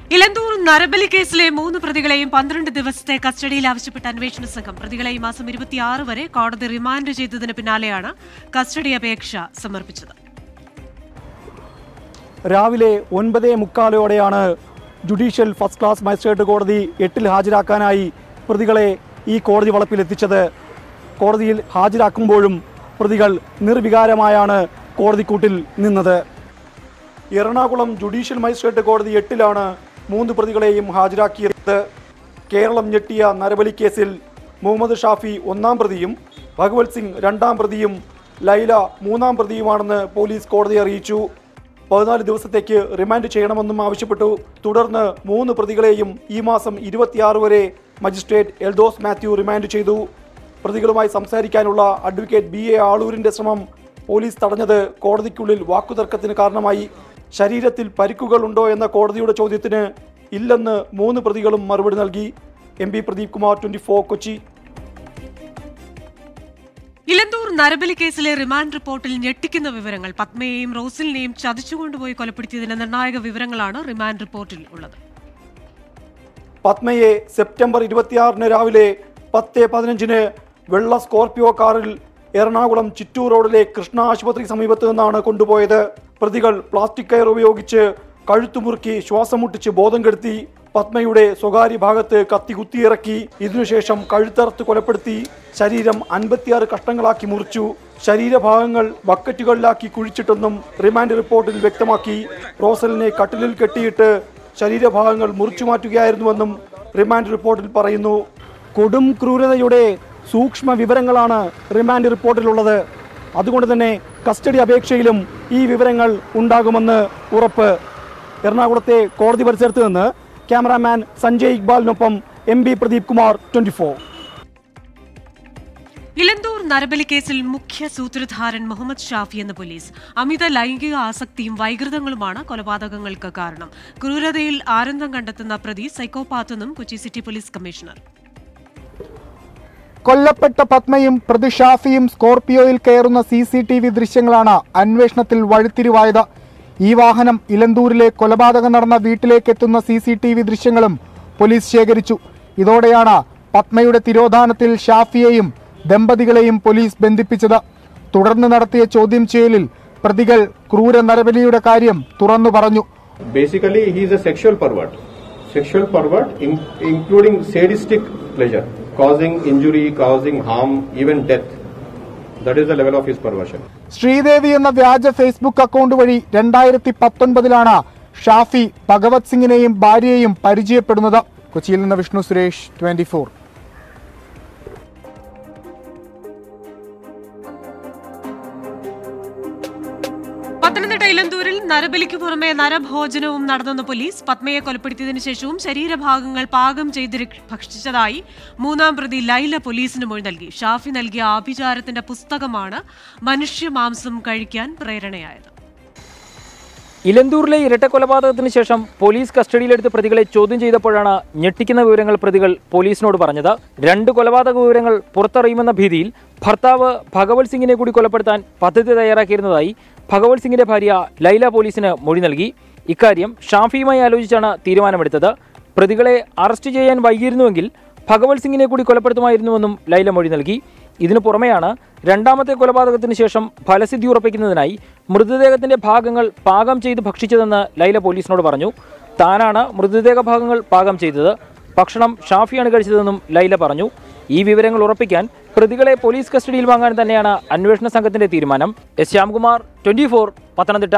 ഇലന്തൂർ നരബലി കേസിലെ മൂന്ന് പ്രതികളെയും പന്ത്രണ്ട് ദിവസത്തെ കസ്റ്റഡിയിൽ ആവശ്യപ്പെട്ട അന്വേഷണ സംഘം പ്രതികളെ ഈ മാസം ഇരുപത്തിയാറ് വരെ കോടതി റിമാൻഡ് ചെയ്തതിന് പിന്നാലെയാണ് കസ്റ്റഡി അപേക്ഷ സമർപ്പിച്ചത് രാവിലെ ഒൻപതേ മുക്കാലോടെയാണ് ജുഡീഷ്യൽ ഫസ്റ്റ് ക്ലാസ് മജിസ്ട്രേറ്റ് കോടതി എട്ടിൽ ഹാജരാക്കാനായി പ്രതികളെ ഈ കോടതി വളപ്പിലെത്തിച്ചത് കോടതിയിൽ ഹാജരാക്കുമ്പോഴും പ്രതികൾ നിർവികാരമായാണ് കോടതിക്കൂട്ടിൽ നിന്നത് എറണാകുളം ജുഡീഷ്യൽ മജിസ്ട്രേറ്റ് കോടതി എട്ടിലാണ് മൂന്ന് പ്രതികളെയും ഹാജരാക്കിയത് കേരളം ഞെട്ടിയ നരബലി കേസിൽ മുഹമ്മദ് ഷാഫി ഒന്നാം പ്രതിയും ഭഗവത് സിംഗ് രണ്ടാം പ്രതിയും ലൈല മൂന്നാം പ്രതിയുമാണെന്ന് പോലീസ് കോടതിയെ അറിയിച്ചു പതിനാല് ദിവസത്തേക്ക് റിമാൻഡ് ചെയ്യണമെന്നും ആവശ്യപ്പെട്ടു തുടർന്ന് മൂന്ന് പ്രതികളെയും ഈ മാസം ഇരുപത്തിയാറ് വരെ മജിസ്ട്രേറ്റ് എൽദോസ് മാത്യു റിമാൻഡ് ചെയ്തു പ്രതികളുമായി സംസാരിക്കാനുള്ള അഡ്വക്കേറ്റ് ബി എ ആളൂരിന്റെ ശ്രമം പോലീസ് തടഞ്ഞത് കോടതിക്കുള്ളിൽ വാക്കുതർക്കത്തിന് കാരണമായി ശരീരത്തിൽ പരിക്കുകൾ ഉണ്ടോ എന്ന കോടതിയുടെ ചോദ്യത്തിന് ഇല്ലെന്ന് മൂന്ന് പ്രതികളും മറുപടി നൽകി M P Pradeep Kumar twenty Kochi Elanthoor നരബലി കേസിലെ റിമാൻഡ് റിപ്പോർട്ടിൽ ഞെട്ടിക്കുന്ന വിവരങ്ങൾ പത്മയെയും റോസിലിനെയും ചതിച്ചുകൊണ്ടുപോയി കൊലപ്പെടുത്തിയതിന്റെ നിർണായക വിവരങ്ങളാണ് റിമാൻഡ് റിപ്പോർട്ടിൽ ഉള്ളത് പത്മയെ സെപ്റ്റംബർ ഇരുപത്തിയാറിന് രാവിലെ പത്ത് പതിനഞ്ചിന് വെള്ള സ്കോർപിയോ കാറിൽ എറണാകുളം ചിറ്റൂർ റോഡിലെ കൃഷ്ണ ആശുപത്രി സമീപത്ത് നിന്നാണ് കൊണ്ടുപോയത് പ്രതികൾ പ്ലാസ്റ്റിക് കയർ ഉപയോഗിച്ച് കഴുത്തുമുറുക്കി ശ്വാസം മുട്ടിച്ച് ബോധം കെടുത്തി പത്മയുടെ സ്വകാര്യ ഭാഗത്ത് കത്തി കുത്തിയിറക്കി ഇതിനുശേഷം കഴുത്തറുത്ത് കൊലപ്പെടുത്തി ശരീരം അൻപത്തിയാറ് കഷ്ണങ്ങളാക്കി മുറിച്ചു ശരീരഭാഗങ്ങൾ ബക്കറ്റുകളിലാക്കി കുഴിച്ചിട്ടെന്നും റിമാൻഡ് റിപ്പോർട്ടിൽ വ്യക്തമാക്കി റോസലിനെ കട്ടിലിൽ കെട്ടിയിട്ട് ശരീരഭാഗങ്ങൾ മുറിച്ചു മാറ്റുകയായിരുന്നുവെന്നും റിമാൻഡ് റിപ്പോർട്ടിൽ പറയുന്നു കൊടും ക്രൂരതയുടെ സൂക്ഷ്മ വിവരങ്ങളാണ് റിമാൻഡ് റിപ്പോർട്ടിലുള്ളത് അതുകൊണ്ട് തന്നെ കസ്റ്റഡി അപേക്ഷയിലും ഈ വിവരങ്ങൾ ഉണ്ടാകുമെന്ന് ഉറപ്പ് എറണാകുളത്തെ കോടതി പരിസരത്ത് നിന്ന് ക്യാമറാമാൻ സഞ്ജയ് ഇക്ബാലിനൊപ്പം M B Pradeep Kumar twenty Elanthoor നരബലി കേസിൽ മുഖ്യ സൂത്രധാരൻ മുഹമ്മദ് ഷാഫി എന്ന പോലീസ് അമിത ലൈംഗിക ആസക്തിയും വൈകൃതങ്ങളുമാണ് കൊലപാതകങ്ങൾക്ക് കാരണം ക്രൂരതയിൽ ആനന്ദം കണ്ടെത്തുന്ന പ്രതി സൈക്കോപാത്തെന്നും കൊച്ചി സിറ്റി പോലീസ് കമ്മീഷണർ കൊല്ലപ്പെട്ട പത്മയും പ്രതി ഷാഫിയും സ്കോർപിയോയിൽ കയറുന്ന സി സി ടി വി ദൃശ്യങ്ങളാണ് അന്വേഷണത്തിൽ വഴിത്തിരിവായത് ഈ വാഹനം ഇലന്തൂരിലെ കൊലപാതകം നടന്ന വീട്ടിലേക്ക് എത്തുന്ന സി സി ടി വി ദൃശ്യങ്ങളും പോലീസ് ശേഖരിച്ചു ഇതോടെയാണ് പത്മയുടെ തിരോധാനത്തിൽ ഷാഫിയെയും ദമ്പതികളെയും പോലീസ് ബന്ധിപ്പിച്ചത് തുടർന്ന് നടത്തിയ ചോദ്യം ചെയ്യലിൽ പ്രതികൾ ക്രൂര നരബലിയുടെ കാര്യം തുറന്നു പറഞ്ഞു Basically, he is a sexual pervert. Sexual pervert, in- including sadistic pleasure, causing injury, causing harm, even death. That is the level of his perversion. Sridevi എന്ന വ്യാജ ഫേസ്ബുക്ക് അക്കൗണ്ട് വഴി രണ്ടായിരത്തി പത്തൊൻപതിലാണ് ഷാഫി ഭഗവത് സിംഗിനെയും ഭാര്യയെയും പരിചയപ്പെടുന്നത് കൊച്ചിയിൽ നിന്ന് വിഷ്ണു സുരേഷ് ട്വന്റി ഫോർ പത്തനംതിട്ട ഇലന്തൂരിൽ നരബലിക്ക് പുറമെ നരഭോജനവും നടന്നെന്ന് പോലീസ് പത്മയെ കൊലപ്പെടുത്തിയതിനു ശേഷവും ശരീരഭാഗങ്ങൾ പാകം ചെയ്ത് രക്ഷ- ഭക്ഷിച്ചതായി മൂന്നാം പ്രതി ലൈല പോലീസിന് മൊഴി നൽകി ഷാഫി നൽകിയ ആഭിചാരത്തിന്റെ പുസ്തകമാണ് മനുഷ്യമാംസം കഴിക്കാൻ പ്രേരണയായത് ഇലന്തൂരിലെ ഇരട്ടക്കൊലപാതകത്തിന് ശേഷം പോലീസ് കസ്റ്റഡിയിലെടുത്ത് പ്രതികളെ ചോദ്യം ചെയ്തപ്പോഴാണ് ഞെട്ടിക്കുന്ന വിവരങ്ങൾ പ്രതികൾ പോലീസിനോട് പറഞ്ഞത് രണ്ട് കൊലപാതക വിവരങ്ങൾ പുറത്തറിയുമെന്ന ഭീതിയിൽ ഭർത്താവ് ഭഗവത് സിംഗിനെ കൂടി കൊലപ്പെടുത്താൻ പദ്ധതി തയ്യാറാക്കിയിരുന്നതായി ഭഗവത് സിംഗിന്റെ ഭാര്യ ലൈല പോലീസിന് മൊഴി നൽകി ഇക്കാര്യം ഷാഫിയുമായി ആലോചിച്ചാണ് തീരുമാനമെടുത്തത് പ്രതികളെ അറസ്റ്റ് ചെയ്യാൻ വൈകിയിരുന്നുവെങ്കിൽ ഭഗവത് സിംഗിനെ കൂടി കൊലപ്പെടുത്തുമായിരുന്നുവെന്നും ലൈല മൊഴി നൽകി ഇതിനു പുറമെയാണ് രണ്ടാമത്തെ കൊലപാതകത്തിന് ശേഷം ഫലസിദ്ധി ഉറപ്പിക്കുന്നതിനായി മൃതദേഹത്തിന്റെ ഭാഗങ്ങൾ പാകം ചെയ്ത് ഭക്ഷിച്ചതെന്ന് ലൈല പോലീസിനോട് പറഞ്ഞു താനാണ് മൃതദേഹ ഭാഗങ്ങൾ പാകം ചെയ്തത് ഭക്ഷണം ഷാഫിയാണ് കഴിച്ചതെന്നും ലൈല പറഞ്ഞു ഈ വിവരങ്ങൾ ഉറപ്പിക്കാൻ പ്രതികളെ പോലീസ് കസ്റ്റഡിയിൽ വാങ്ങാൻ തന്നെയാണ് അന്വേഷണ സംഘത്തിന്റെ തീരുമാനം എസ് ശ്യാംകുമാർ ട്വന്റി പത്തനംതിട്ട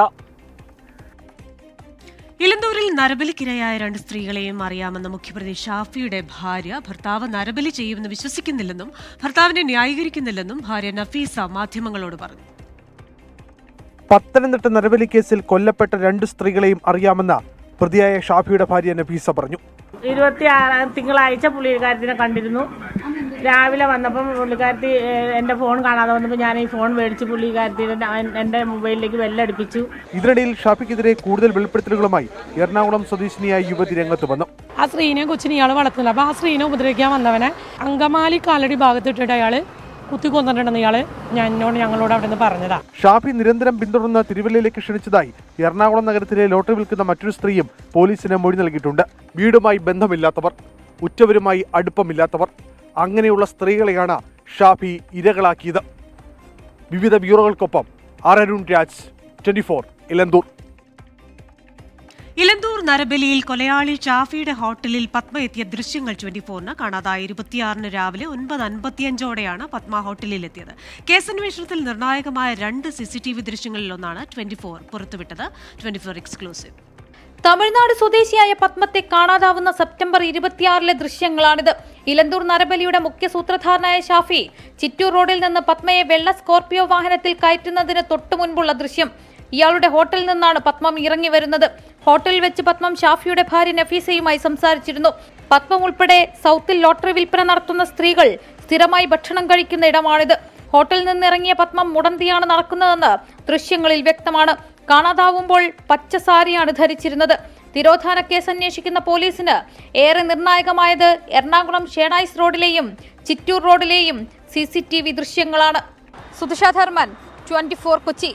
ഇലന്തൂരിൽ നരബലിക്കിരയായ രണ്ട് സ്ത്രീകളെയും അറിയാമെന്ന മുഖ്യപ്രതി ഷാഫിയുടെ ഭാര്യ ഭർത്താവ് നരബലി ചെയ്യുമെന്ന് വിശ്വസിക്കുന്നില്ലെന്നും ഭർത്താവിനെ ന്യായീകരിക്കുന്നില്ലെന്നും ഭാര്യ നഫീസ മാധ്യമങ്ങളോട് പറഞ്ഞു പത്തനംതിട്ട നരബലി കേസിൽ കൊല്ലപ്പെട്ട രണ്ട് സ്ത്രീകളെയും അറിയാമെന്ന പ്രതിയായ ഷാഫിയുടെ ഭാര്യ നഫീസ പറഞ്ഞു ഇരുപത്തി ആറാം തിങ്കളാഴ്ച പുള്ളിക്കാരത്തിനെ കണ്ടിരുന്നു രാവിലെ വന്നപ്പം പുള്ളിക്കാരത്തി ഏഹ്, എൻ്റെ ഫോൺ കാണാതെ വന്നപ്പോൾ ഞാൻ ഈ ഫോൺ മേടിച്ച് പുള്ളിക്കാരത്തിയുടെ എൻ്റെ മൊബൈലിലേക്ക് ബെല്ലടിപ്പിച്ചു ഇതിനിടയിൽ ഷാഫിക്കെതിരെ കൂടുതൽ വെളിപ്പെടുത്തലുകളുമായി എറണാകുളം സ്വദേശിനിയായ യുവതി രംഗത്ത് വന്നു ആ സ്ത്രീനെ കൊച്ചിനെ ഇയാൾ വളർത്തുന്നില്ല അപ്പോൾ ആ സ്ത്രീനെ ഉപദ്രവിക്കാൻ വന്നവനെ അങ്കമാലി കാലടി ഭാഗത്തിട്ടിട്ട് അയാൾ കുത്തി കൊന്നിട്ടുണ്ടെന്ന് ഇയാള് ഞാൻ എന്നോട് ഞങ്ങളോട് അവിടെ നിന്ന് പറഞ്ഞതാ ഷാഫി നിരന്തരം പിന്തുടർന്ന് തിരുവല്ലയിലേക്ക് ക്ഷണിച്ചതായി എറണാകുളം നഗരത്തിലെ ലോട്ടറി വിൽക്കുന്ന മറ്റൊരു സ്ത്രീയും പോലീസിന് മൊഴി നൽകിയിട്ടുണ്ട് വീടുമായി ബന്ധമില്ലാത്തവർ ഉറ്റവരുമായി അടുപ്പമില്ലാത്തവർ അങ്ങനെയുള്ള സ്ത്രീകളെയാണ് ഷാഫി ഇരകളാക്കിയത് വിവിധ ബ്യൂറോകൾക്കൊപ്പം R Arun Raj twenty four Elanthoor Elanthoor നരബലിയിൽ കൊലയാളി ഷാഫിയുടെ ഹോട്ടലിൽ പത്മ എത്തിയ ദൃശ്യങ്ങൾ ട്വന്റി ഫോറിന് കാണാതായ ഇരുപത്തിയാറിന് രാവിലെ ഒൻപത് അൻപത്തിയഞ്ചോടെയാണ് പത്മ ഹോട്ടലിൽ എത്തിയത് കേസന്വേഷണത്തിൽ നിർണായകമായ രണ്ട് സി സി ടി വി ദൃശ്യങ്ങളിലൊന്നാണ് ട്വന്റി ഫോർ പുറത്തുവിട്ടത് ട്വന്റി ഫോർ എക്സ്ക്ലൂസീവ് തമിഴ്നാട് സ്വദേശിയായ പത്മത്തെ കാണാതാവുന്ന സെപ്റ്റംബർ ഇരുപത്തിയാറിലെ ദൃശ്യങ്ങളാണിത് ഇലന്തൂർ നരബലിയുടെ മുഖ്യ സൂത്രധാരനായ ഷാഫി ചിറ്റൂർ റോഡിൽ നിന്ന് പത്മയെ വെള്ള സ്കോർപിയോ വാഹനത്തിൽ കയറ്റുന്നതിന് തൊട്ടു മുൻപുള്ള ദൃശ്യം ഇയാളുടെ ഹോട്ടലിൽ നിന്നാണ് പത്മം ഇറങ്ങി വരുന്നത് ഹോട്ടലിൽ വെച്ച് പത്മം ഷാഫിയുടെ ഭാര്യ നഫീസയുമായി സംസാരിച്ചിരുന്നു പത്മം ഉൾപ്പെടെ സൗത്തിൽ ലോട്ടറി വിൽപ്പന നടത്തുന്ന സ്ത്രീകൾ സ്ഥിരമായി ഭക്ഷണം കഴിക്കുന്ന ഇടമാണിത് ഹോട്ടലിൽ നിന്ന് ഇറങ്ങിയ പത്മം മുടന്തിയാണ് നടക്കുന്നതെന്ന് ദൃശ്യങ്ങളിൽ വ്യക്തമാണ് കാണാതാവുമ്പോൾ പച്ച സാരിയാണ് ധരിച്ചിരുന്നത് തിരോധാന കേസ് അന്വേഷിക്കുന്ന പോലീസിന് ഏറെ നിർണായകമായത് എറണാകുളം ഷേണായിസ് റോഡിലെയും ചിറ്റൂർ റോഡിലെയും സി സി ടി വി ദൃശ്യങ്ങളാണ് സുധിഷ ധർമ്മൻ ട്വന്റി ഫോർ കൊച്ചി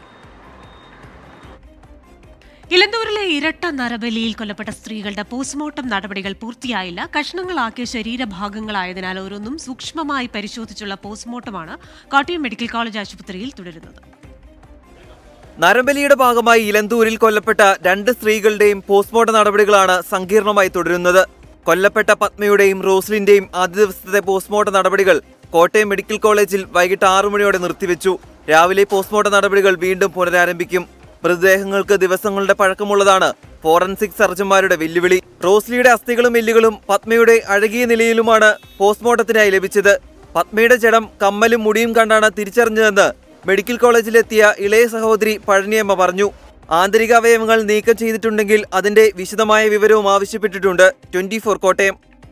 ഇലന്തൂരിലെ ഇരട്ട നരബലിയിൽ കൊല്ലപ്പെട്ട സ്ത്രീകളുടെ പോസ്റ്റ്മോർട്ടം നടപടികൾ പൂർത്തിയായില്ല കഷ്ണങ്ങളാക്കിയ ശരീരഭാഗങ്ങളായതിനാൽ ഓരോന്നും സൂക്ഷ്മമായി പരിശോധിച്ചുള്ള പോസ്റ്റ്മോർട്ടമാണ് കോട്ടയം മെഡിക്കൽ കോളേജ് ആശുപത്രിയിൽ തുടരുന്നത് നരബലിയുടെ ഭാഗമായി ഇലന്തൂരിൽ കൊല്ലപ്പെട്ട രണ്ട് സ്ത്രീകളുടെയും പോസ്റ്റ്മോർട്ടം നടപടികളാണ് സങ്കീർണമായി തുടരുന്നത് കൊല്ലപ്പെട്ട പത്മയുടെയും റോസ്ലിന്റെയും ആദ്യ ദിവസത്തെ പോസ്റ്റ്മോർട്ടം നടപടികൾ കോട്ടയം മെഡിക്കൽ കോളേജിൽ വൈകിട്ട് ആറു മണിയോടെ നിർത്തിവെച്ചു രാവിലെ പോസ്റ്റ്മോർട്ടം നടപടികൾ വീണ്ടും പുനരാരംഭിക്കും മൃതദേഹങ്ങൾക്ക് ദിവസങ്ങളുടെ പഴക്കമുള്ളതാണ് ഫോറൻസിക് സർജന്മാരുടെ വെല്ലുവിളി റോസ്ലിയുടെ അസ്ഥികളും എല്ലുകളും പത്മയുടെ അഴകിയ നിലയിലുമാണ് പോസ്റ്റ്മോർട്ടത്തിനായി ലഭിച്ചത് പത്മയുടെ ജഡം കമ്മലും മുടിയും കണ്ടാണ് തിരിച്ചറിഞ്ഞതെന്ന് മെഡിക്കൽ കോളേജിലെത്തിയ ഇളയ സഹോദരി പഴനിയമ്മ പറഞ്ഞു ആന്തരിക അവയവങ്ങൾ നീക്കം ചെയ്തിട്ടുണ്ടെങ്കിൽ അതിന്റെ വിശദമായ വിവരവും ആവശ്യപ്പെട്ടിട്ടുണ്ട് ട്വന്റി ഫോർ കോട്ടയം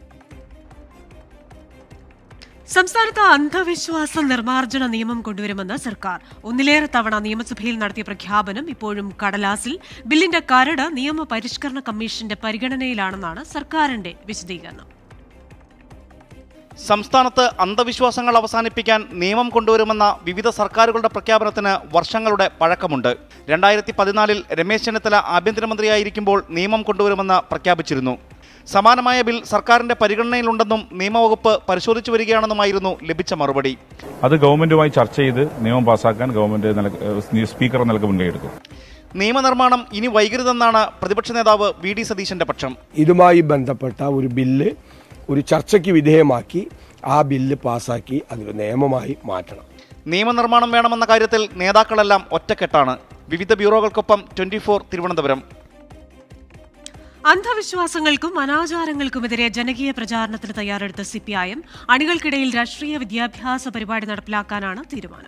സംസ്ഥാനത്ത് അന്ധവിശ്വാസ നിർമ്മാർജ്ജന നിയമം കൊണ്ടുവരുമെന്ന് സർക്കാർ ഒന്നിലേറെ തവണ നിയമസഭയിൽ നടത്തിയ പ്രഖ്യാപനം ഇപ്പോഴും കടലാസിൽ ബില്ലിന്റെ കരട് നിയമ പരിഷ്കരണ കമ്മീഷന്റെ പരിഗണനയിലാണെന്നാണ് സർക്കാരിന്റെ വിശദീകരണം സംസ്ഥാനത്ത് അന്ധവിശ്വാസങ്ങൾ അവസാനിപ്പിക്കാൻ നിയമം കൊണ്ടുവരുമെന്ന വിവിധ സർക്കാരുകളുടെ പ്രഖ്യാപനത്തിന് വർഷങ്ങളുടെ പഴക്കമുണ്ട് രണ്ടായിരത്തി പതിനാലിൽ രമേശ് ചെന്നിത്തല ആഭ്യന്തരമന്ത്രിയായിരിക്കുമ്പോൾ നിയമം കൊണ്ടുവരുമെന്ന് പ്രഖ്യാപിച്ചിരുന്നു സമാനമായ ബിൽ സർക്കാരിന്റെ പരിഗണനയിലുണ്ടെന്നും നിയമവകുപ്പ് പരിശോധിച്ചു വരികയാണെന്നുമായിരുന്നു ലഭിച്ച മറുപടി അത് ഗവൺമെന്റുമായി ചർച്ച ചെയ്ത് നിയമം പാസാക്കാൻ ഗവൺമെന്റ് നില- ഏഹ് സ്പീക്കർ നിലക്ക് മുൻകൈയെടുക്കും നിയമനിർമ്മാണം ഇനി വൈകരുതെന്നാണ് പ്രതിപക്ഷ നേതാവ് വി ഡി സതീശന്റെ പക്ഷം ഇതുമായി ബന്ധപ്പെട്ട ഒരു ബില്ല് ഒരു ചർച്ചയ്ക്ക് വിധേയമാക്കി ആ ബില്ല് പാസാക്കി അതൊരു നിയമമായി മാറ്റണം നിയമനിർമ്മാണം വേണമെന്ന കാര്യത്തിൽ നേതാക്കളെല്ലാം ഒറ്റക്കെട്ടാണ് വിവിധ ബ്യൂറോകൾക്കൊപ്പം ട്വന്റി തിരുവനന്തപുരം അന്ധവിശ്വാസങ്ങൾക്കും അനാചാരങ്ങൾക്കുമെതിരെ ജനകീയ പ്രചാരണത്തിന് തയ്യാറെടുത്ത സിപിഐഎം അണികൾക്കിടയിൽ രാഷ്ട്രീയ വിദ്യാഭ്യാസ പരിപാടി നടപ്പിലാക്കാനാണ് തീരുമാനം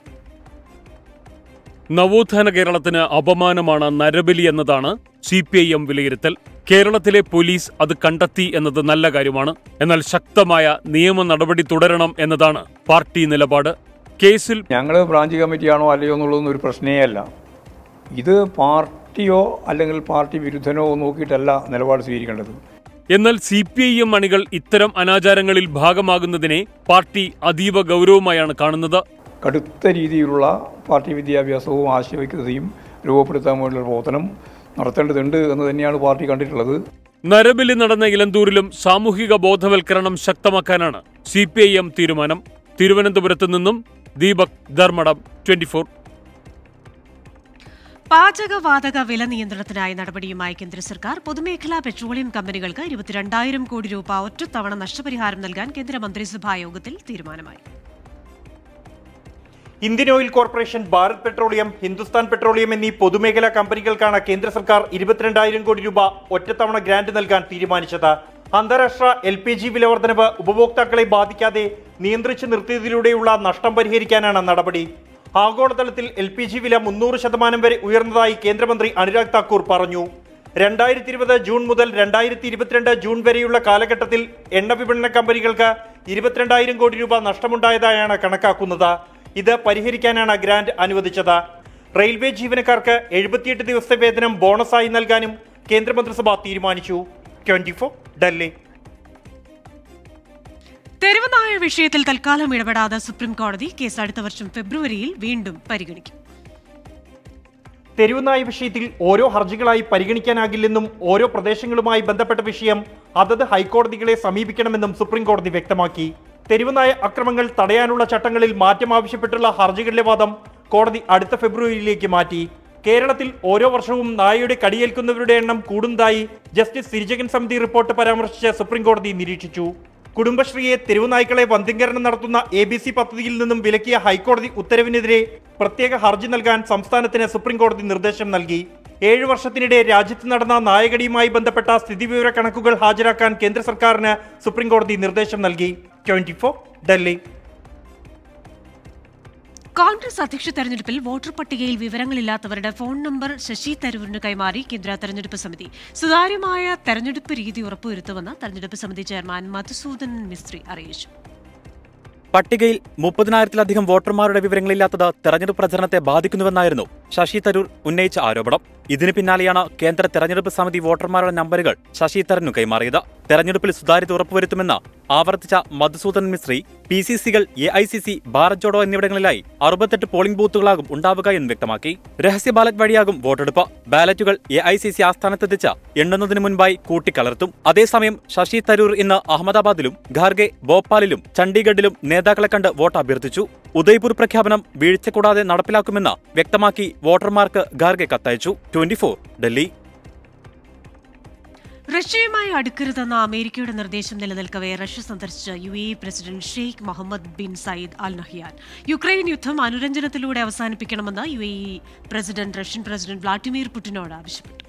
നവോത്ഥാന കേരളത്തിന് അപമാനമാണ് നരബലി എന്നതാണ് സി പി ഐ എം വിലയിരുത്തൽ കേരളത്തിലെ പോലീസ് അത് കണ്ടെത്തി എന്നത് നല്ല കാര്യമാണ് എന്നാൽ ശക്തമായ നിയമ നടപടി തുടരണം എന്നതാണ് പാർട്ടി നിലപാട് കേസിൽ ഞങ്ങൾ ബ്രാഞ്ച് കമ്മിറ്റിയാണോ അല്ലയോ എന്നുള്ളതൊന്നും ഒരു പ്രശ്നമേ അല്ല ഇത് പാർട്ടിയോ അല്ലെങ്കിൽ പാർട്ടി വിരുദ്ധനോ നോക്കിയിട്ടല്ല നിലപാട് സ്വീകരിക്കേണ്ടത് എന്നാൽ സി പി ഐ എം അണികൾ ഇത്തരം അനാചാരങ്ങളിൽ ഭാഗമാകുന്നതിനെ പാർട്ടി അതീവ ഗൗരവമായാണ് കാണുന്നത് കടുത്ത രീതിയിലുള്ള പാർട്ടി വിദ്യാഭ്യാസവും ആശയവൈക്യതയും രൂപപ്പെടുത്താൻ വേണ്ടിയുള്ള പ്രവർത്തനം നടത്തേണ്ടതുണ്ട് എന്ന് തന്നെയാണ് പാർട്ടി കണ്ടിട്ടുള്ളത് നരബലി നടന്ന ഇലന്തൂരിലും സാമൂഹിക ബോധവൽക്കരണം ശക്തമാക്കാനാണ് സി പി ഐ എം തീരുമാനം തിരുവനന്തപുരത്ത് നിന്നും ദീപക് ധർമ്മടം ട്വന്റി ഫോർ പാചകവാതക വില നിയന്ത്രണത്തിനായി നടപടിയുമായി കേന്ദ്ര സർക്കാർ പൊതുമേഖലാ പെട്രോളിയം കമ്പനികൾക്ക് ഇരുപത്തിരണ്ടായിരം കോടി രൂപ ഒറ്റത്തവണ നഷ്ടപരിഹാരം നൽകാൻ കേന്ദ്ര മന്ത്രിസഭാ യോഗത്തിൽ തീരുമാനമായി Indian Oil Corporation Bharat Petroleum Hindustan Petroleum എന്നീ പൊതുമേഖലാ കമ്പനികൾക്കാണ് കേന്ദ്ര സർക്കാർ ഇരുപത്തിരണ്ടായിരം കോടി രൂപ ഒറ്റത്തവണ ഗ്രാന്റ് നൽകാൻ തീരുമാനിച്ചത് അന്താരാഷ്ട്ര എൽ പി ജി വിലവർദ്ധനവ് ഉപഭോക്താക്കളെ ബാധിക്കാതെ നിയന്ത്രിച്ചു നിർത്തിയതിലൂടെയുള്ള നഷ്ടം പരിഹരിക്കാനാണ് നടപടി ആഗോളതലത്തിൽ എൽ പി ജി വില മുന്നൂറ് ശതമാനം വരെ ഉയർന്നതായി കേന്ദ്രമന്ത്രി അനുരാഗ് താക്കൂർ പറഞ്ഞു രണ്ടായിരത്തി ഇരുപത് ജൂൺ മുതൽ രണ്ടായിരത്തി ഇരുപത്തിരണ്ട് ജൂൺ വരെയുള്ള കാലഘട്ടത്തിൽ എണ്ണ വിപണന കമ്പനികൾക്ക് ഇരുപത്തിരണ്ടായിരം കോടി രൂപ നഷ്ടമുണ്ടായതായാണ് കണക്കാക്കുന്നത് ഇത് പരിഹരിക്കാനാണ് ഗ്രാന്റ് അനുവദിച്ചത് റെയിൽവേ ജീവനക്കാർക്ക് എഴുപത്തിയെട്ട് ദിവസത്തെ വേതനം ബോണസായി നൽകാനും കേന്ദ്രമന്ത്രിസഭ തീരുമാനിച്ചു ട്വന്റി ഫോർ ഡൽഹി തെരുവ് നായ വിഷയത്തിൽ തൽക്കാലം ഇടപെടാതെ സുപ്രീം കോടതി കേസ് അടുത്ത വർഷം ഫെബ്രുവരിയിൽ വീണ്ടും പരിഗണിക്കും തെരുവുനായ വിഷയത്തിൽ ഓരോ ഹർജികളായി പരിഗണിക്കാനാകില്ലെന്നും ഓരോ പ്രദേശങ്ങളുമായി ബന്ധപ്പെട്ട വിഷയം അതത് ഹൈക്കോടതികളെ സമീപിക്കണമെന്നും സുപ്രീം കോടതി വ്യക്തമാക്കി തെരുവുനായ അക്രമങ്ങൾ തടയാനുള്ള ചട്ടങ്ങളിൽ മാറ്റം ആവശ്യപ്പെട്ടുള്ള ഹർജികളിലെ വാദം കോടതി അടുത്ത ഫെബ്രുവരിയിലേക്ക് മാറ്റി കേരളത്തിൽ ഓരോ വർഷവും നായയുടെ കടിയേൽക്കുന്നവരുടെ എണ്ണം കൂടുന്നതായി ജസ്റ്റിസ് സിരിജകൻ സമിതി റിപ്പോർട്ട് പരാമർശിച്ച് സുപ്രീം കോടതി നിരീക്ഷിച്ചു കുടുംബശ്രീയെ തെരുവുനായ്ക്കളെ വന്ധ്യംകരണം നടത്തുന്ന എ ബി സി പദ്ധതിയിൽ നിന്നും വിലക്കിയ ഹൈക്കോടതി ഉത്തരവിനെതിരെ പ്രത്യേക ഹർജി നൽകാൻ സംസ്ഥാനത്തിന് സുപ്രീം കോടതി നിർദ്ദേശം നൽകി ഏഴു വർഷത്തിനിടെ രാജ്യത്ത് നടന്ന നായകടിയുമായി ബന്ധപ്പെട്ട സ്ഥിതിവിവര കണക്കുകൾ ഹാജരാക്കാൻ കേന്ദ്ര സർക്കാരിന് സുപ്രീം കോടതി നിർദ്ദേശം നൽകി ട്വന്റി ഡൽഹി കോൺഗ്രസ് അധ്യക്ഷ തെരഞ്ഞെടുപ്പിൽ വോട്ടർ പട്ടികയിൽ വിവരങ്ങളില്ലാത്തവരുടെ ഫോൺ നമ്പർ ശശി തരൂരിന് കൈമാറി കേന്ദ്ര തെരഞ്ഞെടുപ്പ് സമിതി സുതാര്യമായ തെരഞ്ഞെടുപ്പ് രീതി ഉറപ്പുവരുത്തുമെന്ന് തെരഞ്ഞെടുപ്പ് സമിതി ചെയർമാൻ മധുസൂദൻ മിസ്ത്രി അറിയിച്ചു പട്ടികയിൽ മുപ്പതിനായിരത്തിലധികം വോട്ടർമാരുടെ വിവരങ്ങളില്ലാത്തത് തെരഞ്ഞെടുപ്പ് പ്രചരണത്തെ ബാധിക്കുന്നുവെന്നായിരുന്നു ശശി തരൂർ ഉന്നയിച്ച ആരോപണം ഇതിന് പിന്നാലെയാണ് കേന്ദ്ര തെരഞ്ഞെടുപ്പ് സമിതി വോട്ടർമാരുടെ നമ്പറുകൾ ശശി തരൂരിനു കൈമാറിയത് തെരഞ്ഞെടുപ്പിൽ സുതാര്യത ഉറപ്പുവരുത്തുമെന്ന് ആവർത്തിച്ച മധുസൂദൻ മിശ്രി പി സി സികൾ A I C C Bharat Jodo എന്നിവിടങ്ങളിലായി അറുപത്തെട്ട് പോളിംഗ് ബൂത്തുകളാകും ഉണ്ടാവുക എന്ന് വ്യക്തമാക്കി രഹസ്യ ബാലറ്റ് വഴിയാകും വോട്ടെടുപ്പ് ബാലറ്റുകൾ എ ഐ സി സി ആസ്ഥാനത്തെത്തിച്ച് എണ്ണുന്നതിന് മുൻപായി കൂട്ടിക്കലർത്തും അതേസമയം ശശി തരൂർ ഇന്ന് അഹമ്മദാബാദിലും ഖാർഗെ ഭോപ്പാലിലും ചണ്ഡീഗഡിലും നേതാക്കളെ കണ്ട് വോട്ട് അഭ്യർത്ഥിച്ചു ഉദയ്പൂർ പ്രഖ്യാപനം വീഴ്ച കൂടാതെ നടപ്പിലാക്കുമെന്ന് വ്യക്തമാക്കി വോട്ടർമാർക്ക് ഖാർഗെ കത്തയച്ചു ട്വന്റി ഡൽഹി റഷ്യയുമായി അടുക്കരുതെന്ന അമേരിക്കയുടെ നിർദ്ദേശം നിലനിൽക്കവെ റഷ്യ സന്ദർശിച്ച U A president Sheikh Mohammed bin Zayed Al Nahyan Ukraine യുദ്ധം അനുരഞ്ജനത്തിലൂടെ അവസാനിപ്പിക്കണമെന്ന് U A president Russian president Vladimir പുടിനോട് ആവശ്യപ്പെട്ടു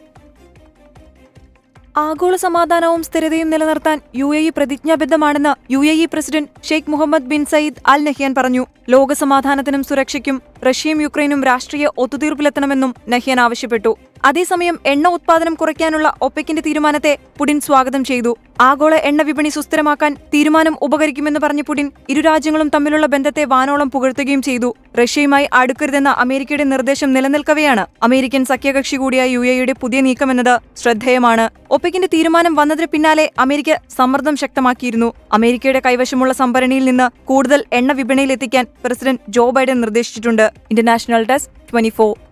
ആഗോള സമാധാനവും സ്ഥിരതയും നിലനിർത്താൻ യു എ ഇ പ്രതിജ്ഞാബദ്ധമാണെന്ന് U A E president Sheikh Mohammed bin Zayed Al Nahyan പറഞ്ഞു ലോക സമാധാനത്തിനും സുരക്ഷയ്ക്കും റഷ്യയും യുക്രൈനും രാഷ്ട്രീയ ഒത്തുതീർപ്പിലെത്തണമെന്നും നഹിയാൻ ആവശ്യപ്പെട്ടു അതേസമയം എണ്ണ ഉത്പാദനം കുറയ്ക്കാനുള്ള ഒപ്പെക്കിന്റെ തീരുമാനത്തെ പുടിൻ സ്വാഗതം ചെയ്തു ആഗോള എണ്ണ വിപണി സുസ്ഥിരമാക്കാൻ തീരുമാനം ഉപകരിക്കുമെന്ന് പറഞ്ഞ പുടിൻ ഇരു രാജ്യങ്ങളും തമ്മിലുള്ള ബന്ധത്തെ വാനോളം പുകഴ്ത്തുകയും ചെയ്തു റഷ്യയുമായി അടുക്കരുതെന്ന അമേരിക്കയുടെ നിർദ്ദേശം നിലനിൽക്കവെയാണ് അമേരിക്കൻ സഖ്യകക്ഷി കൂടിയായ യു എയുടെ പുതിയ നീക്കമെന്നത് ശ്രദ്ധേയമാണ് ഒപ്പെക്കിന്റെ തീരുമാനം വന്നതിന് പിന്നാലെ അമേരിക്ക സമ്മർദ്ദം ശക്തമാക്കിയിരുന്നു അമേരിക്കയുടെ കൈവശമുള്ള സംഭരണിയിൽ നിന്ന് കൂടുതൽ എണ്ണ വിപണിയിലെത്തിക്കാൻ പ്രസിഡന്റ് ജോ ബൈഡൻ നിർദ്ദേശിച്ചിട്ടുണ്ട് ഇന്റർനാഷണൽ ഡെസ്ക് ട്വന്റി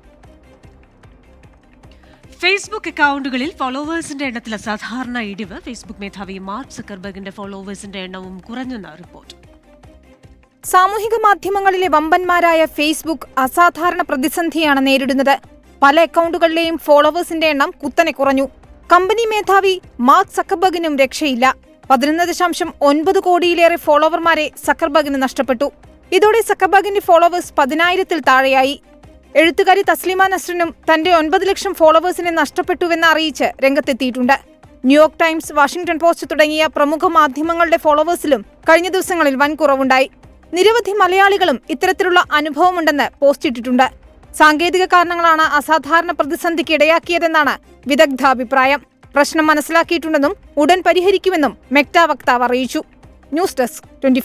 ഫേസ്ബുക്ക് അക്കൗണ്ടുകളിൽ ഫോളോവേഴ്സിന്റെ എണ്ണത്തിൽ അസാധാരണ ഇടിവ് ഫേസ്ബുക്ക് മേധാവി മാർക്ക് സക്കർബർഗിന്റെ ഫോളോവേഴ്സിന്റെ എണ്ണവും കുറഞ്ഞെന്ന് റിപ്പോർട്ട് സാമൂഹിക മാധ്യമങ്ങളിലെ വമ്പന്മാരായ ഫേസ്ബുക്ക് അസാധാരണ പ്രതിസന്ധിയാണ് നേരിടുന്നത് പല അക്കൗണ്ടുകളിലെയും ഫോളോവേഴ്സിന്റെ എണ്ണം കുത്തനെ കുറഞ്ഞു കമ്പനി മേധാവി മാർക്ക് സക്കർബർഗിനും രക്ഷയില്ല പതിനൊന്ന് ദശാംശം ഒൻപത് കോടിയിലേറെ ഫോളോവർമാരെ സക്കർബർഗിന് നഷ്ടപ്പെട്ടു ഇതോടെ സക്കർബർഗിന്റെ ഫോളോവേഴ്സ് പതിനായിരത്തിൽ താഴെയായി എഴുത്തുകാരി തസ്ലിമ നസ്രിനും തന്റെ ഒൻപത് ലക്ഷം ഫോളോവേഴ്സിനെ നഷ്ടപ്പെട്ടുവെന്ന് അറിയിച്ച് രംഗത്തെത്തിയിട്ടുണ്ട് ന്യൂയോർക്ക് ടൈംസ് വാഷിംഗ്ടൺ പോസ്റ്റ് തുടങ്ങിയ പ്രമുഖ മാധ്യമങ്ങളുടെ ഫോളോവേഴ്സിലും കഴിഞ്ഞ ദിവസങ്ങളിൽ വൻ കുറവുണ്ടായി നിരവധി മലയാളികളും ഇത്തരത്തിലുള്ള അനുഭവമുണ്ടെന്ന് പോസ്റ്റ് ഇട്ടിട്ടുണ്ട് സാങ്കേതിക കാരണങ്ങളാണ് അസാധാരണ പ്രതിസന്ധിക്ക് ഇടയാക്കിയതെന്നാണ് വിദഗ്ധാഭിപ്രായം പ്രശ്നം മനസ്സിലാക്കിയിട്ടുണ്ടെന്നും ഉടൻ പരിഹരിക്കുമെന്നും മെക്ട വക്താവ് അറിയിച്ചു ന്യൂസ് ഡെസ്ക് ട്വന്റി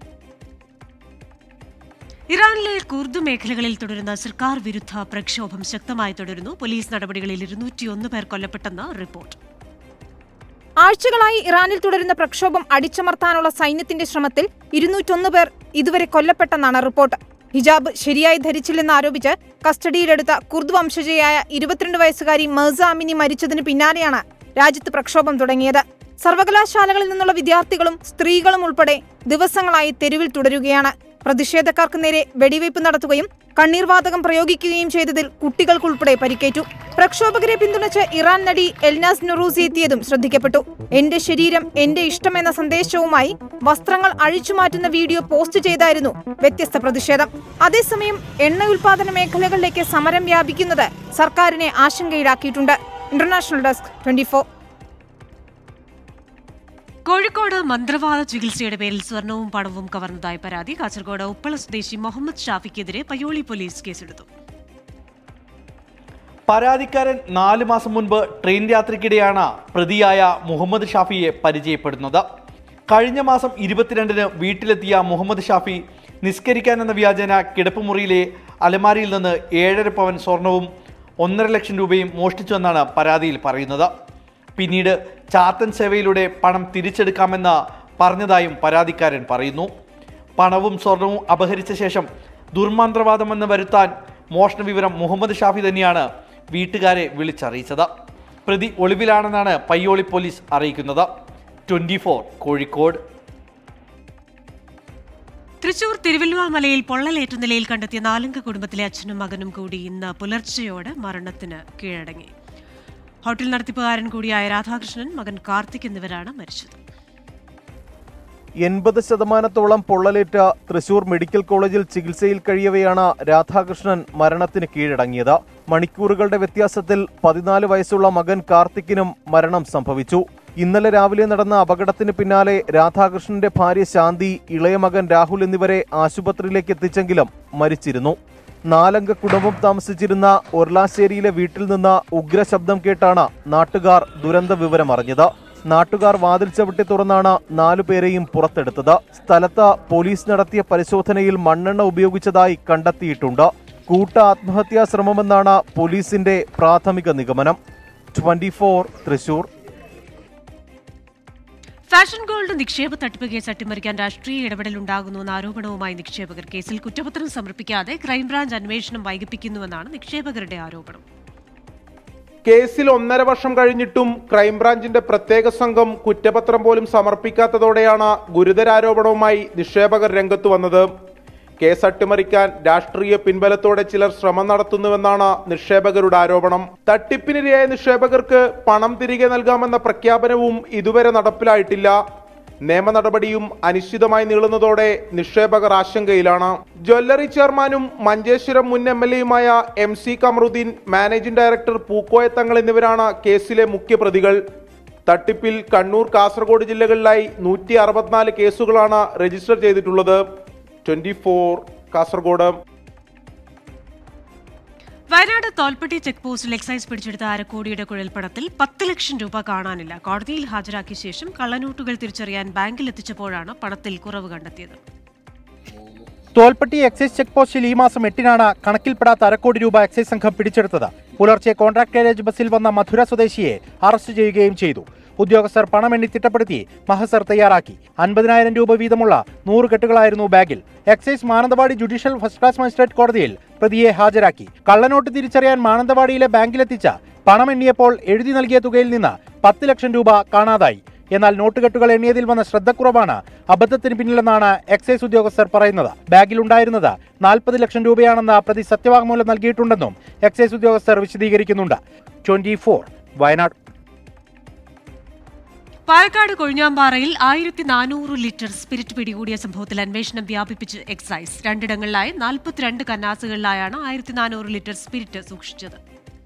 ഇറാനിലെ കുർദ് മേഖലകളിൽ തുടരുന്ന സർക്കാർ വിരുദ്ധ പ്രക്ഷോഭം ശക്തമായി തുടരുന്നു പോലീസ് നടപടികളിൽ ഇരുന്നൂറ്റിയൊന്ന് പേർ കൊല്ലപ്പെട്ടെന്ന് റിപ്പോർട്ട് ആഴ്ചകളായി ഇറാനിൽ തുടരുന്ന പ്രക്ഷോഭം അടിച്ചമർത്താനുള്ള സൈന്യത്തിന്റെ ശ്രമത്തിൽ ഇരുന്നൂറ്റൊന്ന് പേർ ഇതുവരെ കൊല്ലപ്പെട്ടെന്നാണ് റിപ്പോർട്ട് ഹിജാബ് ശരിയായി ധരിച്ചില്ലെന്ന് ആരോപിച്ച് കസ്റ്റഡിയിലെടുത്ത കുർദ് വംശജയായ ഇരുപത്തിരണ്ട് വയസ്സുകാരി മെർസ അമിനി മരിച്ചതിന് പിന്നാലെയാണ് രാജ്യത്ത് പ്രക്ഷോഭം തുടങ്ങിയത് സർവകലാശാലകളിൽ നിന്നുള്ള വിദ്യാർത്ഥികളും സ്ത്രീകളും ഉൾപ്പെടെ ദിവസങ്ങളായി തെരുവിൽ തുടരുകയാണ് പ്രതിഷേധക്കാർക്ക് നേരെ വെടിവയ്പ് നടത്തുകയും കണ്ണീർവാതകം പ്രയോഗിക്കുകയും ചെയ്തതിൽ കുട്ടികൾക്കുൾപ്പെടെ പരിക്കേറ്റു പ്രക്ഷോഭകരെ പിന്തുണച്ച് ഇറാൻ നടി എൽനാസ് നുറൂസി എത്തിയതും ശ്രദ്ധിക്കപ്പെട്ടു എന്റെ ശരീരം എന്റെ ഇഷ്ടം എന്ന സന്ദേശവുമായി വസ്ത്രങ്ങൾ അഴിച്ചുമാറ്റുന്ന വീഡിയോ പോസ്റ്റ് ചെയ്തായിരുന്നു വ്യത്യസ്ത പ്രതിഷേധം അതേസമയം എണ്ണ ഉൽപാദന മേഖലകളിലേക്ക് സമരം വ്യാപിക്കുന്നത് സർക്കാരിനെ ആശങ്കയിലാക്കിയിട്ടുണ്ട് ഇന്റർനാഷണൽ ഡെസ്ക് ട്വന്റി കോഴിക്കോട് മന്ത്രവാദ ചികിത്സയുടെ പേരിൽ സ്വർണവും പണവും കവർന്നതായി പരാതി കാസർഗോഡ് ഉപ്പള സ്വദേശി മുഹമ്മദ് ഷാഫിക്കെതിരെ പയ്യോളി പോലീസ് കേസെടുത്തു പരാതിക്കാരൻ നാല് മാസം മുൻപ് ട്രെയിൻ യാത്രയ്ക്കിടെയാണ് പ്രതിയായ മുഹമ്മദ് ഷാഫിയെ പരിചയപ്പെടുന്നത് കഴിഞ്ഞ മാസം ഇരുപത്തിരണ്ടിന് വീട്ടിലെത്തിയ മുഹമ്മദ് ഷാഫി നിസ്കരിക്കാൻ എന്ന വ്യാജന കിടപ്പുമുറിയിലെ അലമാരിയിൽ നിന്ന് ഏഴര പവൻ സ്വർണവും ഒന്നര ലക്ഷം രൂപയും മോഷ്ടിച്ചുവെന്നാണ് പരാതിയിൽ പറയുന്നത് പിന്നീട് ചാത്തൻ സേവയിലൂടെ പണം തിരിച്ചെടുക്കാമെന്ന പറഞ്ഞതായും പരാതിക്കാരൻ പറയുന്നു പണവും സ്വർണവും അപഹരിച്ച ശേഷം ദുർമന്ത്രവാദമെന്ന് വരുത്താൻ മോഷണ വിവരം മുഹമ്മദ് ഷാഫി തന്നെയാണ് വീട്ടുകാരെ വിളിച്ചറിയിച്ചത് പ്രതി ഒളിവിലാണെന്നാണ് പയ്യോളി പോലീസ് അറിയിക്കുന്നത് ട്വന്റി കോഴിക്കോട് തൃശൂർ തിരുവല്ലുവാമലയിൽ പൊള്ളലേറ്റ നിലയിൽ കണ്ടെത്തിയ നാലംഗ കുടുംബത്തിലെ അച്ഛനും മകനും കൂടി ഇന്ന് പുലർച്ചെയോടെ മരണത്തിന് കീഴടങ്ങി ഹോട്ടൽ നടത്തിപ്പുകാരൻ കൂടിയായ രാധാകൃഷ്ണൻ മകൻ കാർത്തിക് എന്നിവരാണ് മരിച്ചത് എൺപത് ശതമാനത്തോളം പൊള്ളലേറ്റ തൃശൂർ മെഡിക്കൽ കോളേജിൽ ചികിത്സയിൽ കഴിയവെയാണ് രാധാകൃഷ്ണൻ മരണത്തിന് കീഴടങ്ങിയത് മണിക്കൂറുകളുടെ വ്യത്യാസത്തിൽ പതിനാല് വയസ്സുള്ള മകൻ കാർത്തിക്കിനും മരണം സംഭവിച്ചു ഇന്നലെ രാവിലെ നടന്ന അപകടത്തിന് പിന്നാലെ രാധാകൃഷ്ണന്റെ ഭാര്യ ശാന്തി ഇളയ മകൻ രാഹുൽ എന്നിവരെ ആശുപത്രിയിലേക്ക് എത്തിച്ചെങ്കിലും മരിച്ചിരുന്നു നാലംഗ കുടുംബം താമസിച്ചിരുന്ന ഒർലാശ്ശേരിയിലെ വീട്ടിൽ നിന്ന് ഉഗ്രശബ്ദം കേട്ടാണ് നാട്ടുകാർ ദുരന്ത വിവരം അറിഞ്ഞത് നാട്ടുകാർ വാതിൽ ചവിട്ടി തുറന്നാണ് നാലുപേരെയും പുറത്തെടുത്തത് സ്ഥലത്ത് പോലീസ് നടത്തിയ പരിശോധനയിൽ മണ്ണെണ്ണ ഉപയോഗിച്ചതായി കണ്ടെത്തിയിട്ടുണ്ട് കൂട്ട ആത്മഹത്യാ ശ്രമമെന്നാണ് പോലീസിന്റെ പ്രാഥമിക നിഗമനം ട്വന്റി തൃശൂർ ഫാഷൻ ഗോൾഡ് നിക്ഷേപ തട്ടിപ്പ് കേസ് അട്ടിമറിക്കാൻ രാഷ്ട്രീയ ഇടപെടലുണ്ടാകുന്നുവെന്ന ആരോപണവുമായി നിക്ഷേപകർ കേസിൽ കുറ്റപത്രം സമർപ്പിക്കാതെ ക്രൈംബ്രാഞ്ച് അന്വേഷണം വൈകിപ്പിക്കുന്നുവെന്നാണ് നിക്ഷേപകരുടെ ആരോപണം കേസിൽ ഒന്നര വർഷം കഴിഞ്ഞിട്ടും ക്രൈംബ്രാഞ്ചിന്റെ പ്രത്യേക സംഘം കുറ്റപത്രം പോലും സമർപ്പിക്കാത്തതോടെയാണ് ഗുരുതരാരോപണവുമായി നിക്ഷേപകർ രംഗത്തു വന്നത് കേസ് അട്ടിമറിക്കാൻ രാഷ്ട്രീയ പിൻബലത്തോടെ ചിലർ ശ്രമം നടത്തുന്നുവെന്നാണ് നിക്ഷേപകരുടെ ആരോപണം തട്ടിപ്പിനിരയായ നിക്ഷേപകർക്ക് പണം തിരികെ നൽകാമെന്ന പ്രഖ്യാപനവും ഇതുവരെ നടപ്പിലായിട്ടില്ല നിയമ നടപടിയും അനിശ്ചിതമായി നീളുന്നതോടെ നിക്ഷേപകർ ആശങ്കയിലാണ് ജ്വല്ലറി ചെയർമാനും മഞ്ചേശ്വരം മുൻ എം എൽ എയുമായ M C Kamaruddin managing director Pookoya Thangal എന്നിവരാണ് കേസിലെ മുഖ്യപ്രതികൾ തട്ടിപ്പിൽ കണ്ണൂർ കാസർഗോഡ് ജില്ലകളിലായി നൂറ്റി അറുപത്തിനാല് കേസുകളാണ് രജിസ്റ്റർ ചെയ്തിട്ടുള്ളത് twenty four Kasaragod Wayanad Tholpetty check പോസ്റ്റിൽ എക്സൈസ് പിടിച്ചെടുത്ത അരക്കോടിയുടെ കുഴൽപ്പണത്തിൽ പത്ത് ലക്ഷം രൂപ കാണാനില്ല കോടതിയിൽ ഹാജരാക്കിയ ശേഷം കള്ളനോട്ടുകൾ തിരിച്ചറിയാൻ ബാങ്കിൽ എത്തിച്ചപ്പോഴാണ് പണത്തിൽ കുറവ് കണ്ടെത്തിയത് തോൽപ്പെട്ടി എക്സൈസ് ചെക്ക് പോസ്റ്റിൽ ഈ മാസം എട്ടിനാണ് കണക്കിൽപ്പെടാത്ത അരക്കോടി രൂപ എക്സൈസ് സംഘം പിടിച്ചെടുത്തത് പുലർച്ചെ കോൺട്രാക്ട് കാരേജ് ബസ്സിൽ വന്ന മധുര സ്വദേശിയെ അറസ്റ്റ് ചെയ്യുകയും ചെയ്തു ഉദ്യോഗസ്ഥർ പണം എണ്ണി തിട്ടപ്പെടുത്തി മഹസർ തയ്യാറാക്കി അൻപതിനായിരം രൂപ വീതമുള്ള നൂറ് കെട്ടുകളായിരുന്നു ബാഗിൽ excise Mananthavady judicial first class magistrate കോടതിയിൽ പ്രതിയെ ഹാജരാക്കി കള്ളനോട്ട് തിരിച്ചറിയാൻ മാനന്തവാടിയിലെ ബാങ്കിലെത്തിച്ച പണം എണ്ണിയപ്പോൾ എഴുതി നൽകിയ തുകയിൽ നിന്ന് പത്ത് ലക്ഷം രൂപ കാണാതായി എന്നാൽ നോട്ടുകെട്ടുകൾ എണ്ണിയതിൽ വന്ന ശ്രദ്ധക്കുറവാണ് അബദ്ധത്തിന് പിന്നിലെന്നാണ് എക്സൈസ് ഉദ്യോഗസ്ഥർ പറയുന്നത് ബാഗിലുണ്ടായിരുന്നത് നാൽപ്പത് ലക്ഷം രൂപയാണെന്ന് പ്രതി സത്യവാങ്മൂലം നൽകിയിട്ടുണ്ടെന്നും എക്സൈസ് ഉദ്യോഗസ്ഥർ വിശദീകരിക്കുന്നുണ്ട് ട്വന്റി വയനാട് പാലക്കാട് കൊഴിഞ്ഞാമ്പാറയിൽ ആയിരത്തി നാനൂറ് ലിറ്റർ സ്പിരിറ്റ് പിടികൂടിയ സംഭവത്തിൽ അന്വേഷണം വ്യാപിപ്പിച്ച് എക്സൈസ് രണ്ടിടങ്ങളിലായി നാൽപ്പത്തിരണ്ട് കന്നാസുകളിലായാണ് ആയിരത്തി നാനൂറ് ലിറ്റർ സ്പിരിറ്റ് സൂക്ഷിച്ചത്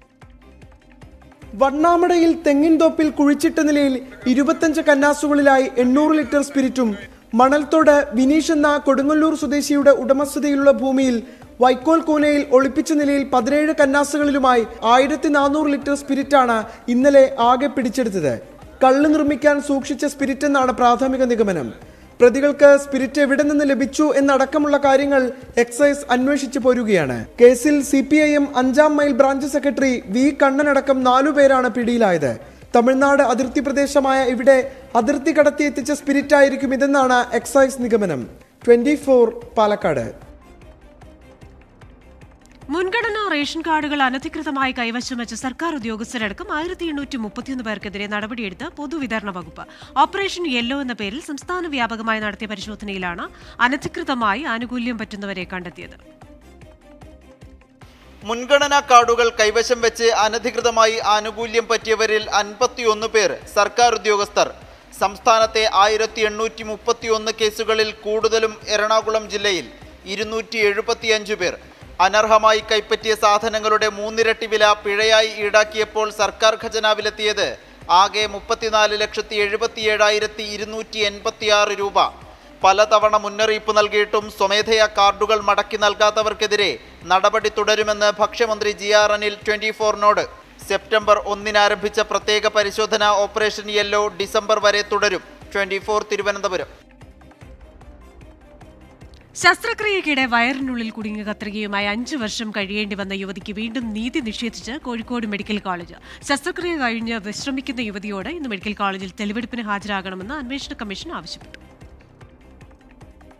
വണ്ണാമടയിൽ തെങ്ങിൻതോപ്പിൽ കുഴിച്ചിട്ട നിലയിൽ ഇരുപത്തഞ്ച് കന്നാസുകളിലായി എണ്ണൂറ് ലിറ്റർ സ്പിരിറ്റും മണൽത്തോട് വിനീഷ് എന്ന കൊടുങ്ങല്ലൂർ സ്വദേശിയുടെ ഉടമസ്ഥതയിലുള്ള ഭൂമിയിൽ വൈക്കോൽ കൂനയിൽ ഒളിപ്പിച്ച നിലയിൽ പതിനേഴ് കന്നാസുകളിലുമായി ആയിരത്തി നാനൂറ് ലിറ്റർ സ്പിരിറ്റാണ് ഇന്നലെ ആകെ പിടിച്ചെടുത്തത് കള്ള് നിർമ്മിക്കാൻ സൂക്ഷിച്ച സ്പിരിറ്റ് എന്നാണ് പ്രാഥമിക നിഗമനം പ്രതികൾക്ക് സ്പിരിറ്റ് എവിടെ നിന്ന് ലഭിച്ചു എന്നടക്കമുള്ള കാര്യങ്ങൾ എക്സൈസ് അന്വേഷിച്ചു പോരുകയാണ് കേസിൽ സി പി ഐ എം അഞ്ചാം മൈൽ ബ്രാഞ്ച് സെക്രട്ടറി വി കണ്ണനടക്കം നാലുപേരാണ് പിടിയിലായത് തമിഴ്നാട് അതിർത്തി പ്രദേശമായ ഇവിടെ അതിർത്തി കടത്തി എത്തിച്ച സ്പിരിറ്റ് ആയിരിക്കും ഇതെന്നാണ് എക്സൈസ് നിഗമനം ട്വന്റി പാലക്കാട് മുൻഗണനാ റേഷൻ കാർഡുകൾ അനധികൃതമായി കൈവശം വെച്ച സർക്കാർ ഉദ്യോഗസ്ഥരടക്കം ആയിരത്തി എണ്ണൂറ്റി മുപ്പത്തിയൊന്ന് പേർക്കെതിരെ നടപടിയെടുത്ത പൊതുവിതരണ വകുപ്പ് ഓപ്പറേഷൻ യെല്ലോ എന്ന പേരിൽ സംസ്ഥാന വ്യാപകമായി നടത്തിയ പരിശോധനയിലാണ് അനധികൃതമായി ആനുകൂല്യം പറ്റുന്നവരെ കണ്ടെത്തിയത് മുൻഗണനാ കാർഡുകൾ കൈവശം വെച്ച് അനധികൃതമായി ആനുകൂല്യം പറ്റിയവരിൽ അൻപത്തിയൊന്ന് പേർ സർക്കാർ ഉദ്യോഗസ്ഥർ സംസ്ഥാനത്തെ ആയിരത്തി എണ്ണൂറ്റി മുപ്പത്തിയൊന്ന് കേസുകളിൽ കൂടുതലും എറണാകുളം ജില്ലയിൽ ഇരുന്നൂറ്റി എഴുപത്തിയഞ്ച് പേർ അനർഹമായി കൈപ്പറ്റിയ സാധനങ്ങളുടെ മൂന്നിരട്ടി വില പിഴയായി ഈടാക്കിയപ്പോൾ സർക്കാർ ഖജനാവിലെത്തിയത് ആകെ മുപ്പത്തിനാല് ലക്ഷത്തി എഴുപത്തിയേഴായിരത്തി ഇരുന്നൂറ്റി എൺപത്തിയാറ് രൂപ പലതവണ മുന്നറിയിപ്പ് നൽകിയിട്ടും സ്വമേധയാ കാർഡുകൾ മടക്കി നൽകാത്തവർക്കെതിരെ നടപടി തുടരുമെന്ന് ഭക്ഷ്യമന്ത്രി ജി ആർ അനിൽ ട്വന്റി ഫോറിനോട് സെപ്റ്റംബർ ഒന്നിന് ആരംഭിച്ച പ്രത്യേക പരിശോധന ഓപ്പറേഷൻ യെല്ലോ ഡിസംബർ വരെ തുടരും ട്വന്റി ഫോർ തിരുവനന്തപുരം ശസ്ത്രക്രിയക്കിടെ വയറിനുള്ളിൽ കുടുങ്ങിയ കത്രികയുമായി അഞ്ചു വർഷം കഴിയേണ്ടി വന്ന യുവതിക്ക് വീണ്ടും നീതി നിഷേധിച്ച് കോഴിക്കോട് മെഡിക്കൽ കോളേജ് ശസ്ത്രക്രിയ കഴിഞ്ഞ് വിശ്രമിക്കുന്ന യുവതിയോട് ഇന്ന് മെഡിക്കൽ കോളേജിൽ തെളിവെടുപ്പിന് ഹാജരാകണമെന്ന് അന്വേഷണ കമ്മീഷൻ ആവശ്യപ്പെട്ടു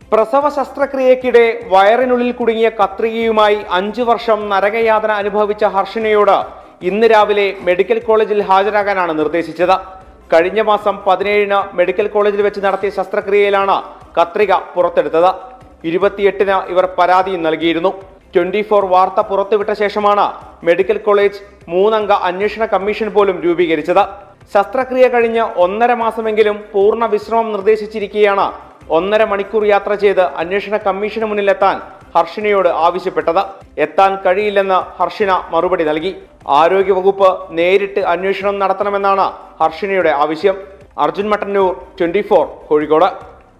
പ്രസവ ശസ്ത്രക്രിയക്കിടെ വയറിനുള്ളിൽ കുടുങ്ങിയ കത്രികയുമായി അഞ്ചു വർഷം നരകയാതന അനുഭവിച്ച ഹർഷനയോട് ഇന്ന് രാവിലെ മെഡിക്കൽ കോളേജിൽ ഹാജരാകാനാണ് നിർദ്ദേശിച്ചത് കഴിഞ്ഞ മാസം പതിനേഴിന് മെഡിക്കൽ കോളേജിൽ വെച്ച് നടത്തിയ ശസ്ത്രക്രിയയിലാണ് കത്രിക പുറത്തെടുത്തത് ഇരുപത്തിയെട്ടിന് ഇവർ പരാതിയും നൽകിയിരുന്നു ട്വന്റി ഫോർ വാർത്ത പുറത്തുവിട്ട ശേഷമാണ് മെഡിക്കൽ കോളേജ് മൂന്നംഗ അന്വേഷണ കമ്മീഷൻ പോലും രൂപീകരിച്ചത് ശസ്ത്രക്രിയ കഴിഞ്ഞ് ഒന്നര മാസമെങ്കിലും പൂർണ്ണ വിശ്രമം നിർദ്ദേശിച്ചിരിക്കെയാണ് ഒന്നര മണിക്കൂർ യാത്ര ചെയ്ത് അന്വേഷണ കമ്മീഷന് മുന്നിലെത്താൻ ഹർഷിനയോട് ആവശ്യപ്പെട്ടത് എത്താൻ കഴിയില്ലെന്ന് ഹർഷിന മറുപടി നൽകി ആരോഗ്യവകുപ്പ് നേരിട്ട് അന്വേഷണം നടത്തണമെന്നാണ് ഹർഷിനയുടെ ആവശ്യം അർജുൻ മട്ടന്നൂർ ട്വന്റി കോഴിക്കോട്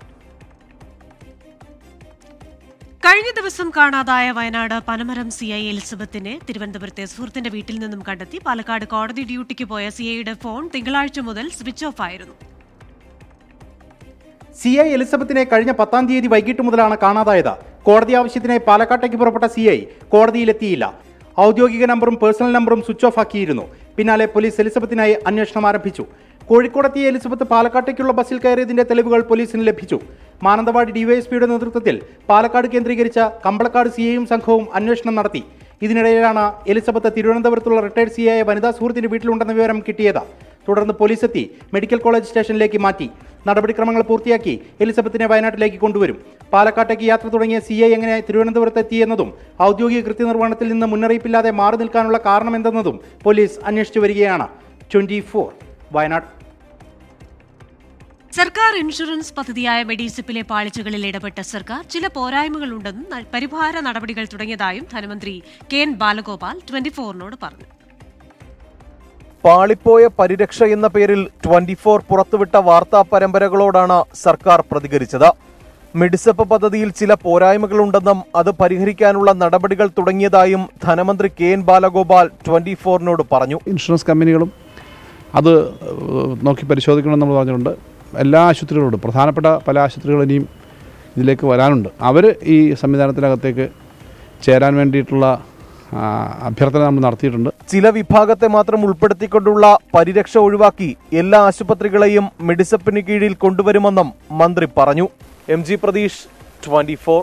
കഴിഞ്ഞ ദിവസം കാണാതായ വയനാട് പനമരം സി ഐ എലിസബത്തിനെ തിരുവനന്തപുരത്തെ സുഹൃത്തിന്റെ വീട്ടിൽ നിന്നും കണ്ടെത്തി പാലക്കാട് കോടതി ഡ്യൂട്ടിക്ക് പോയ സി ഐയുടെ ഫോൺ തിങ്കളാഴ്ച മുതൽ സ്വിച്ച് ഓഫ് ആയിരുന്നു സി ഐ എലിസബത്തിനെ കഴിഞ്ഞ പത്താം തീയതി വൈകിട്ട് മുതലാണ് കാണാതായത് കോടതി ആവശ്യത്തിനായി പാലക്കാട്ടേക്ക് പുറപ്പെട്ട സി ഐ കോടതിയിലെത്തിയില്ല ഔദ്യോഗിക നമ്പറും പേഴ്സണൽ നമ്പറും സ്വിച്ച് ഓഫ് ആക്കിയിരുന്നു പിന്നാലെ പോലീസ് എലിസബത്തിനായി അന്വേഷണം ആരംഭിച്ചു കോഴിക്കോടെത്തിയ എലിസബത്ത് പാലക്കാട്ടേക്കുള്ള ബസ്സിൽ കയറിയതിന്റെ തെളിവുകൾ പോലീസിന് ലഭിച്ചു മാനന്തവാടി ഡിവൈഎസ്പിയുടെ നേതൃത്വത്തിൽ പാലക്കാട് കേന്ദ്രീകരിച്ച കമ്പളക്കാട് സി ഐയും സംഘവും അന്വേഷണം നടത്തി ഇതിനിടയിലാണ് എലിസബത്ത് തിരുവനന്തപുരത്തുള്ള റിട്ടയർഡ് സി ആയ വനിതാ സുഹൃത്തിന്റെ വീട്ടിലുണ്ടെന്ന വിവരം കിട്ടിയത് തുടർന്ന് പോലീസ് എത്തി മെഡിക്കൽ കോളേജ് സ്റ്റേഷനിലേക്ക് മാറ്റി നടപടിക്രമങ്ങൾ പൂർത്തിയാക്കി എലിസബത്തിനെ വയനാട്ടിലേക്ക് കൊണ്ടുവരും പാലക്കാട്ടേക്ക് യാത്ര തുടങ്ങിയ സി ഐ എങ്ങനെ തിരുവനന്തപുരത്ത് എത്തിയെന്നതും ഔദ്യോഗിക കൃത്യനിർവഹണത്തിൽ നിന്ന് മുന്നറിയിപ്പില്ലാതെ മാറി നിൽക്കാനുള്ള കാരണമെന്തെന്നതും പോലീസ് അന്വേഷിച്ചു വരികയാണ് ട്വന്റി വയനാട് സർക്കാർ ഇൻഷുറൻസ് പദ്ധതിയായ മെഡിസിപ്പിലെ പാളിച്ചകളിൽ ഇടപെട്ട സർക്കാർ ചില പോരായ്മകളുണ്ടെന്നും ന- പരിഹാര നടപടികൾ തുടങ്ങിയതായും ധനമന്ത്രി കെ എൻ ബാലഗോപാൽ ട്വന്റി ഫോറിനോട് പറഞ്ഞു പാളിപ്പോയ പരിരക്ഷ എന്ന പേരിൽ ട്വന്റി ഫോർ പുറത്തുവിട്ട വാർത്താ പരമ്പരകളോടാണ് സർക്കാർ പ്രതികരിച്ചത് മെഡിസപ്പ് പദ്ധതിയിൽ ചില പോരായ്മകളുണ്ടെന്നും അത് പരിഹരിക്കാനുള്ള നടപടികൾ തുടങ്ങിയതായും ധനമന്ത്രി കെ എൻ ബാലഗോപാൽ ട്വന്റി ഫോറിനോട് പറഞ്ഞു ഇൻഷുറൻസ് കമ്പനികളും അത് ഏഹ്, നോക്കി പരിശോധിക്കണമെന്ന് നമ്മൾ പറഞ്ഞിട്ടുണ്ട് എല്ലാ ആശുപത്രികളോടും പ്രധാനപ്പെട്ട പല ആശുപത്രികളും ഇനിയും ഇതിലേക്ക് വരാനുണ്ട് അവർ ഈ സംവിധാനത്തിനകത്തേക്ക് ചേരാൻ വേണ്ടിയിട്ടുള്ള ആ, അഭ്യർത്ഥന നമ്മൾ നടത്തിയിട്ടുണ്ട് ചില വിഭാഗത്തെ മാത്രം ഉൾപ്പെടുത്തിക്കൊണ്ടുള്ള പരിരക്ഷ ഒഴിവാക്കി എല്ലാ ആശുപത്രികളെയും മെഡിസപ്പിന് കീഴിൽ കൊണ്ടുവരുമെന്നും മന്ത്രി പറഞ്ഞു M G Pratheesh twenty four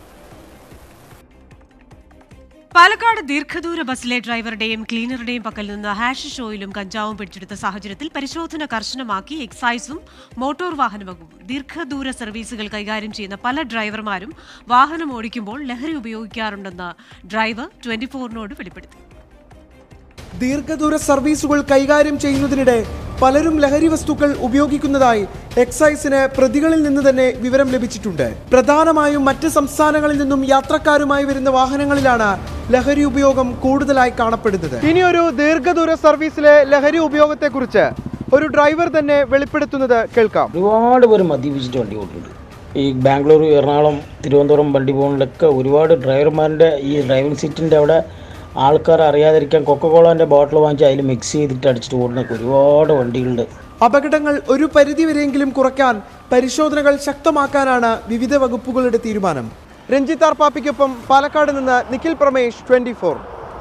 Palakkad ദീർഘദൂര ബസ്സിലെ ഡ്രൈവറുടെയും ക്ലീനറുടെയും പക്കൽ നിന്ന് ഹാഷിഷ് ഓയിലും കഞ്ചാവും പിടിച്ചെടുത്ത സാഹചര്യത്തിൽ പരിശോധന കർശനമാക്കി എക്സൈസും മോട്ടോർ വാഹന വകുപ്പും ദീർഘദൂര സർവീസുകൾ കൈകാര്യം ചെയ്യുന്ന പല ഡ്രൈവർമാരും വാഹനം ഓടിക്കുമ്പോൾ ലഹരി ഉപയോഗിക്കാറുണ്ടെന്ന് ഡ്രൈവർ ട്വന്റി ഫോറിനോട് വെളിപ്പെടുത്തി ദീർഘദൂര സർവീസുകൾ കൈകാര്യം ചെയ്യുന്നതിനിടെ പലരും ലഹരി വസ്തുക്കൾ ഉപയോഗിക്കുന്നതായി എക്സൈസിന് പ്രതികളിൽ നിന്ന് തന്നെ വിവരം ലഭിച്ചിട്ടുണ്ട് പ്രധാനമായും മറ്റ് സംസ്ഥാനങ്ങളിൽ നിന്നും യാത്രക്കാരുമായി വരുന്ന വാഹനങ്ങളിലാണ് ലഹരി ഉപയോഗം കൂടുതലായി കാണപ്പെടുന്നത് ഇനിയൊരു ദീർഘദൂര സർവീസിലെ ലഹരി ഉപയോഗത്തെക്കുറിച്ച് ഒരു ഡ്രൈവർ തന്നെ വെളിപ്പെടുത്തുന്നത് കേൾക്കാം ഒരുപാട് പേര് മദ്യപിച്ചിട്ട് വണ്ടി ഓടുന്നുണ്ട് ഈ ബാംഗ്ലൂർ എറണാകുളം തിരുവനന്തപുരം വണ്ടി പോകുന്നതിലൊക്കെ ഒരുപാട് ഡ്രൈവർമാരുടെ ഈ ഡ്രൈവിംഗ് സീറ്റിൻ്റെ അവിടെ ആൾക്കാർ അറിയാതിരിക്കാൻ കൊക്കക്കോളാൻ്റെ ബോട്ടിൽ വാങ്ങിച്ച് അതിൽ മിക്സ് ചെയ്തിട്ട് അടിച്ചിട്ട് ഓടുന്നൊക്കെ ഒരുപാട് വണ്ടികളുണ്ട് അപകടങ്ങൾ ഒരു പരിധിവരെയെങ്കിലും കുറയ്ക്കാൻ പരിശോധനകൾ ശക്തമാക്കാനാണ് വിവിധ വകുപ്പുകളുടെ തീരുമാനം രഞ്ജിത്ത് ആർ പാപ്പിക്കൊപ്പം പാലക്കാട് നിന്ന് നിഖിൽ പ്രമേഷ് ട്വന്റി ഫോർ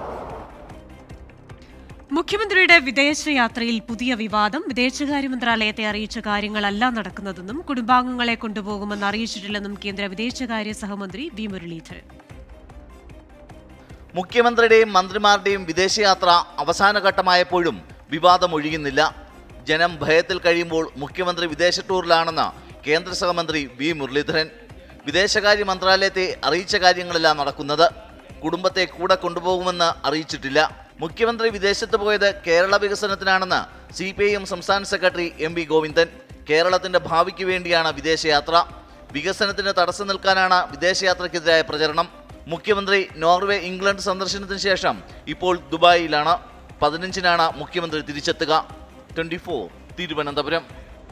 മുഖ്യമന്ത്രിയുടെ വിദേശയാത്രയിൽ പുതിയ വിവാദം വിദേശകാര്യ മന്ത്രാലയത്തെ അറിയിച്ച കാര്യങ്ങളല്ല നടക്കുന്നതെന്നും കുടുംബാംഗങ്ങളെ കൊണ്ടുപോകുമെന്ന് അറിയിച്ചിട്ടില്ലെന്നും കേന്ദ്ര വിദേശകാര്യ സഹമന്ത്രി വി മുരളീധരൻ മുഖ്യമന്ത്രിയുടെയും മന്ത്രിമാരുടെയും വിദേശയാത്ര അവസാന ഘട്ടമായപ്പോഴും വിവാദം ഒഴിയുന്നില്ല ജനം ഭയത്തിൽ കഴിയുമ്പോൾ മുഖ്യമന്ത്രി വിദേശ ടൂറിലാണെന്ന് കേന്ദ്ര സഹമന്ത്രി വി മുരളീധരൻ വിദേശകാര്യ മന്ത്രാലയത്തെ അറിയിച്ച കാര്യങ്ങളെല്ലാം നടക്കുന്നത് കുടുംബത്തെ കൂടെ കൊണ്ടുപോകുമെന്ന് അറിയിച്ചിട്ടില്ല മുഖ്യമന്ത്രി വിദേശത്ത് പോയത് കേരള വികസനത്തിനാണെന്ന് സി പി ഐ എം സംസ്ഥാന സെക്രട്ടറി എം വി ഗോവിന്ദൻ കേരളത്തിന്റെ ഭാവിക്ക് വേണ്ടിയാണ് വിദേശയാത്ര വികസനത്തിന് തടസ്സം നിൽക്കാനാണ് വിദേശയാത്രയ്ക്കെതിരായ പ്രചരണം മുഖ്യമന്ത്രി നോർവേ ഇംഗ്ലണ്ട് സന്ദർശനത്തിന് ശേഷം ഇപ്പോൾ ദുബായിലാണ് പതിനഞ്ചിനാണ് മുഖ്യമന്ത്രി തിരിച്ചെത്തുക ട്വന്റി ഫോർ തിരുവനന്തപുരം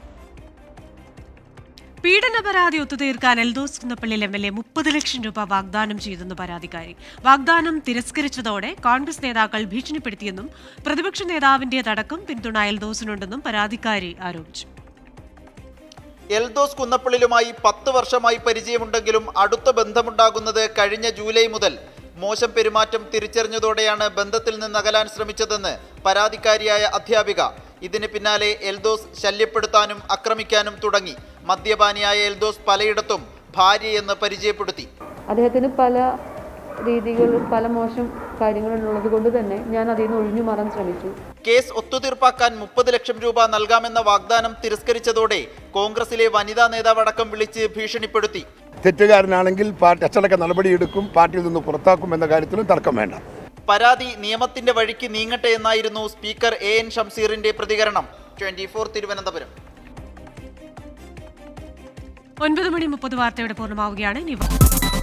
പീഡന പരാതി ഒത്തുതീർക്കാൻ Eldhose Kunnappilly M L A മുപ്പത് ലക്ഷം രൂപ വാഗ്ദാനം ചെയ്തെന്ന് പരാതിക്കാരി വാഗ്ദാനം തിരസ്കരിച്ചതോടെ കോൺഗ്രസ് നേതാക്കൾ ഭീഷണിപ്പെടുത്തിയെന്നും പ്രതിപക്ഷ നേതാവിന്റേതടക്കം പിന്തുണ എൽദോസിനുണ്ടെന്നും പരാതിക്കാരി ആരോപിച്ചു എൽദോസ് കുന്നപ്പള്ളിലുമായി പത്ത് വർഷമായി പരിചയമുണ്ടെങ്കിലും അടുത്ത ബന്ധമുണ്ടാകുന്നത് കഴിഞ്ഞ ജൂലൈ മുതൽ മോശം പെരുമാറ്റം തിരിച്ചറിഞ്ഞതോടെയാണ് ബന്ധത്തിൽ നിന്ന് അകലാൻ ശ്രമിച്ചതെന്ന് പരാതിക്കാരിയായ അധ്യാപിക ഇതിന് പിന്നാലെ എൽദോസ് ശല്യപ്പെടുത്താനും ആക്രമിക്കാനും തുടങ്ങി മദ്യപാനിയായ എൽദോസ് പലയിടത്തും ഭാര്യയെന്ന് പരിചയപ്പെടുത്തി അദ്ദേഹത്തിന് പല രീതികളും പല മോശം കാര്യങ്ങളുള്ളത് കൊണ്ട് തന്നെ ഞാൻ അതിൽ നിന്ന് ഒഴിഞ്ഞു മാറാൻ ശ്രമിച്ചു കേസ് ഒത്തുതീർപ്പാക്കാൻ മുപ്പത് ലക്ഷം രൂപ നൽകാമെന്ന വാഗ്ദാനം തിരസ്കരിച്ചതോടെ കോൺഗ്രസിലെ വനിതാ നേതാവടക്കം വിളിച്ച് ഭീഷണിപ്പെടുത്തി തെറ്റുകാരനാണെങ്കിൽ പാർട്ടി അച്ചടക്ക നടപടിയെടുക്കും പാർട്ടിയിൽ നിന്ന് പുറത്താക്കും എന്ന കാര്യത്തിലും തർക്കം വേണ്ട പരാതി നിയമത്തിന്റെ വഴിക്ക് നീങ്ങട്ടെ എന്നായിരുന്നു സ്പീക്കർ എ എൻ ഷംസീറിന്റെ പ്രതികരണം ട്വന്റി ഫോർ തിരുവനന്തപുരം ഒൻപത് മണി മുപ്പത് വാർത്തയുടെ പൂർണ്ണമാവുകയാണ് ഇനി